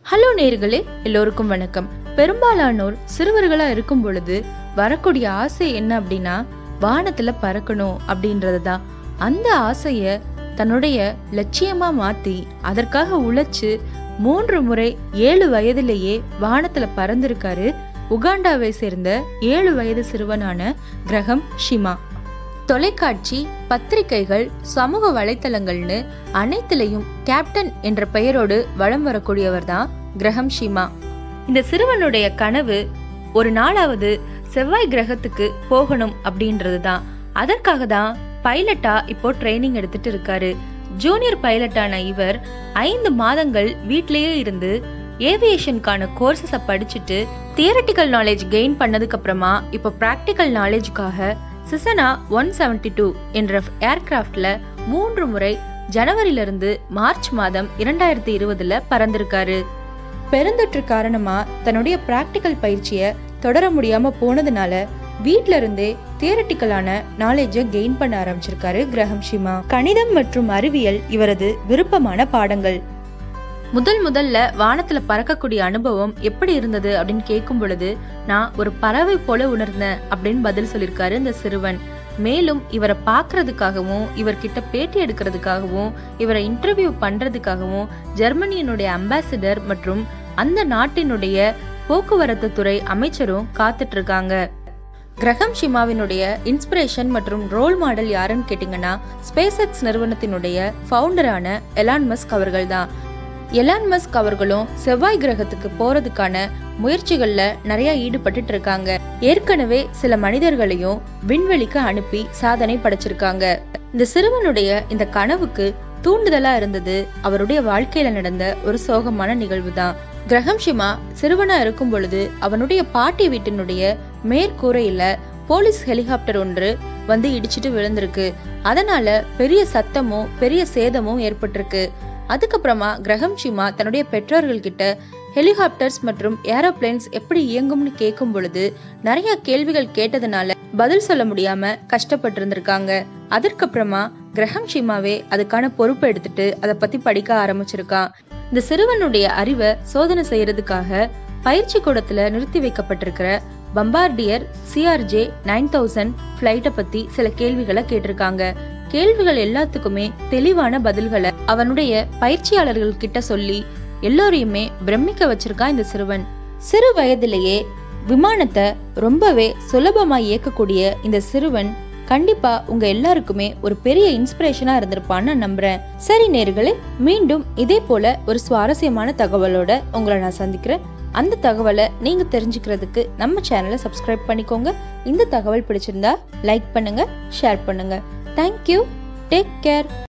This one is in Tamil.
ஹலோ நேர்களே எல்லோருக்கும் வணக்கம் பெரும்பாலானோர் சிறுவர்களா இருக்கும் பொழுது வரக்கூடிய ஆசை என்ன அப்படின்னா வானத்துல பறக்கணும் அப்படின்றது தான் அந்த ஆசைய தன்னுடைய லட்சியமா மாத்தி அதற்காக உழைச்சு மூன்று முறை ஏழு வயதிலேயே வானத்துல பறந்திருக்காரு உகாண்டாவை சேர்ந்த ஏழு வயது சிறுவனான கிரகம் ஷிமா தொலைக்காட்சி பத்திரிகைகள் சமூக வலைத்தளங்கள்னு அனைத்திலையும் கேப்டன் என்ற பெயரோடு வலம் வரக்கூடியவர் தான் கிரகம் ஷிமா இந்த சிறுவனுடைய கனவு ஒரு நாளாவது செவ்வாய் கிரகத்துக்கு போகணும் அப்படின்றது தான் அதற்காக தான் பைலட்டா இப்போ ட்ரைனிங் எடுத்துட்டு இருக்காரு ஜூனியர் பைலட்டான இவர் ஐந்து மாதங்கள் வீட்லயே இருந்து ஏவியேஷனுக்கான கோர்சஸை படிச்சுட்டு தியரட்டிக்கல் நாலேஜ் கெயின் பண்ணதுக்கு அப்புறமா இப்போ ப்ராக்டிக்கல் நாலேஜுக்காக சிசனா ஒன் செவன்டி டூ என்ற ஏர்கிராஃப்ட்ல மூன்று முறை ஜனவரியிலிருந்து மார்ச் மாதம் இரண்டாயிரத்தி இருபதுல பறந்திருக்காரு பெருந்தொற்று காரணமா தன்னுடைய பிராக்டிக்கல் பயிற்சியை தொடர முடியாம போனதுனால வீட்ல இருந்தே தியரட்டிக்கலான நாலேஜை கெயின் பண்ண ஆரம்பிச்சிருக்காரு கிரகம் ஷிமா கணிதம் மற்றும் அறிவியல் இவரது விருப்பமான பாடங்கள் முதல் முதல்ல வானத்துல பறக்கக்கூடிய அனுபவம் எப்படி இருந்தது அப்படின்னு கேட்கும் பொழுது நான் ஒரு பறவை போல உணர்ந்தேன் அப்படின்னு பதில் சொல்லியிருக்காரு இந்த சிறுவன் மேலும் இவரை பார்க்கறதுக்காகவும் இவர்கிட்ட பேட்டி எடுக்கிறதுக்காகவும் இவரை இன்டர்வியூ பண்றதுக்காகவும் ஜெர்மனியினுடைய அம்பாசிடர் மற்றும் அந்த நாட்டினுடைய போக்குவரத்து துறை அமைச்சரும் காத்துட்டு இருக்காங்க கிரகம் ஷிமாவினுடைய இன்ஸ்பிரேஷன் மற்றும் ரோல் மாடல் யாருன்னு கேட்டிங்கன்னா ஸ்பேஸ் எக்ஸ் நிறுவனத்தினுடைய ஃபவுண்டரான எலான் மஸ்க் அவர்கள் தான் எலான் மஸ்க் அவர்களும் செவ்வாய் கிரகத்துக்கு போறதுக்கான முயற்சிகள்ல நிறைய ஈடுபட்டுட்டு இருக்காங்க ஏற்கனவே சில மனிதர்களையும் விண்வெளிக்கு அனுப்பி சாதனை படைச்சிருக்காங்க இந்த சிறுவனுடைய இந்த கனவுக்கு தூண்டுதலா இருந்தது அவருடைய வாழ்க்கையில நடந்த ஒரு சோகமான நிகழ்வு தான் கிரகம் ஷிமா சிறுவனா இருக்கும் பொழுது அவனுடைய பாட்டி வீட்டினுடைய மேற்கூரையில போலீஸ் ஹெலிகாப்டர் ஒன்று வந்து இடிச்சிட்டு விழுந்திருக்கு அதனால பெரிய சத்தமும் பெரிய சேதமும் ஏற்பட்டிருக்கு அதுக்கப்புறமா கிரகம் ஷிமா தன்னுடைய பெற்றோர்கள் கிட்ட ஹெலிகாப்டர்ஸ் மற்றும் ஏரோப்ளேன்ஸ் எப்படி இயங்கும்னு கேட்கும் பொழுது நிறைய கேள்விகள் கேட்டதுனால பதில் சொல்ல முடியாம கஷ்டப்பட்டு இருந்திருக்காங்க அதற்கப்புறமா கிரகம் ஷிமாவே அதுக்கான பொறுப்பு எடுத்துட்டு அதை பத்தி படிக்க ஆரம்பிச்சிருக்கான் இந்த சிறுவனுடைய அறிவை சோதனை செய்யறதுக்காக பயிற்சி கூடத்துல நிறுத்தி வைக்கப்பட்டிருக்கிற பம்பார்டியர் சிஆர்ஜே நைன் தௌசண்ட் ஃபிளைட்டை பத்தி சில கேள்விகளை கேட்டிருக்காங்க கேள்விகள் எல்லாத்துக்குமே தெளிவான பதில்களை அவனுடைய பயிற்சியாளர்கள் கிட்ட சொல்லி எல்லோரையுமே பிரமிக்க வச்சிருக்கான் இந்த சிறுவன் சிறு வயதிலேயே விமானத்தை ரொம்பவே சுலபமா இயக்கக்கூடிய இந்த சிறுவன் கண்டிப்பா உங்க எல்லாருக்குமே ஒரு பெரிய இன்ஸ்பிரேஷனா இருந்திருப்பான்னு நான் நம்புறேன் சரி நேர்களே மீண்டும் இதே போல ஒரு சுவாரஸ்யமான தகவலோட உங்களை நான் சந்திக்கிறேன் அந்த தகவலை நீங்க தெரிஞ்சுக்கிறதுக்கு நம்ம சேனலை சப்ஸ்கிரைப் பண்ணிக்கோங்க இந்த தகவல் பிடிச்சிருந்தா லைக் பண்ணுங்க ஷேர் பண்ணுங்க தேங்க்யூ டேக் கேர்